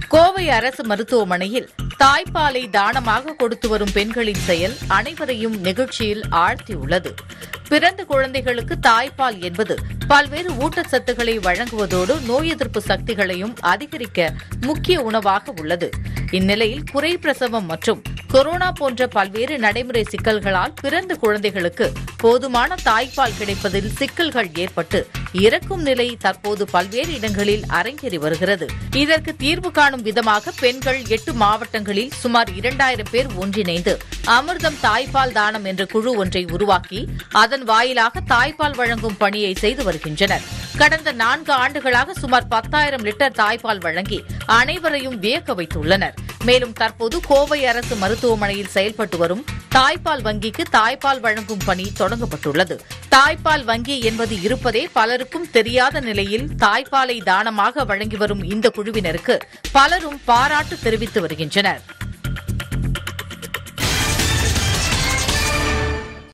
கோவை அரசு மருத்துவமனையில் தாய்ப்பாலை தானமாக கொடுத்து வரும் பெண்களின் செயல் அனைவரையும் நிகழ்ச்சியில் ஆழ்த்தியுள்ளது பிறந்த குழந்தைகளுக்கு தாய்ப்பால் என்பது பல்வேறு ஊட்டச்சத்துக்களை வழங்குவதோடு நோய் எதிர்ப்பு சக்திகளையும் அதிகரிக்க முக்கிய உணவாக உள்ளது இந்நிலையில் குறை பிரசவம் மற்றும் கொரோனா போன்ற பல்வேறு நடைமுறை சிக்கல்களால் பிறந்த குழந்தைகளுக்கு போதுமான தாய்ப்பால் கிடைப்பதில் சிக்கல்கள் ஏற்பட்டு இறக்கும் நிலை தற்போது பல்வேறு இடங்களில் அரங்கேறி வருகிறது இதற்கு தீர்வு காணும் விதமாக பெண்கள் எட்டு மாவட்டங்களில் சுமார் இரண்டாயிரம் பேர் ஒன்றிணைந்து அமிர்தம் தாய்ப்பால் தானம் என்ற குழு ஒன்றை உருவாக்கி அதன் வாயிலாக தாய்ப்பால் வழங்கும் பணியை செய்து வருகின்றனர் கடந்த நான்கு ஆண்டுகளாக சுமார் பத்தாயிரம் லிட்டர் தாய்ப்பால் வழங்கி அனைவரையும் வியக்க வைத்துள்ளனர் மேலும் தற்போது கோவை அரசு மருத்துவமனையில் செயல்பட்டு வரும் தாய்ப்பால் வங்கிக்கு தாய்ப்பால் வழங்கும் பணி தொடங்கப்பட்டுள்ளது தாய்ப்பால் வங்கி என்பது இருப்பதே பலருக்கும் தெரியாத நிலையில் தாய்ப்பாலை தானமாக வழங்கி வரும் இந்த குழுவினருக்கு பலரும் பாராட்டு தெரிவித்து வருகின்றனர்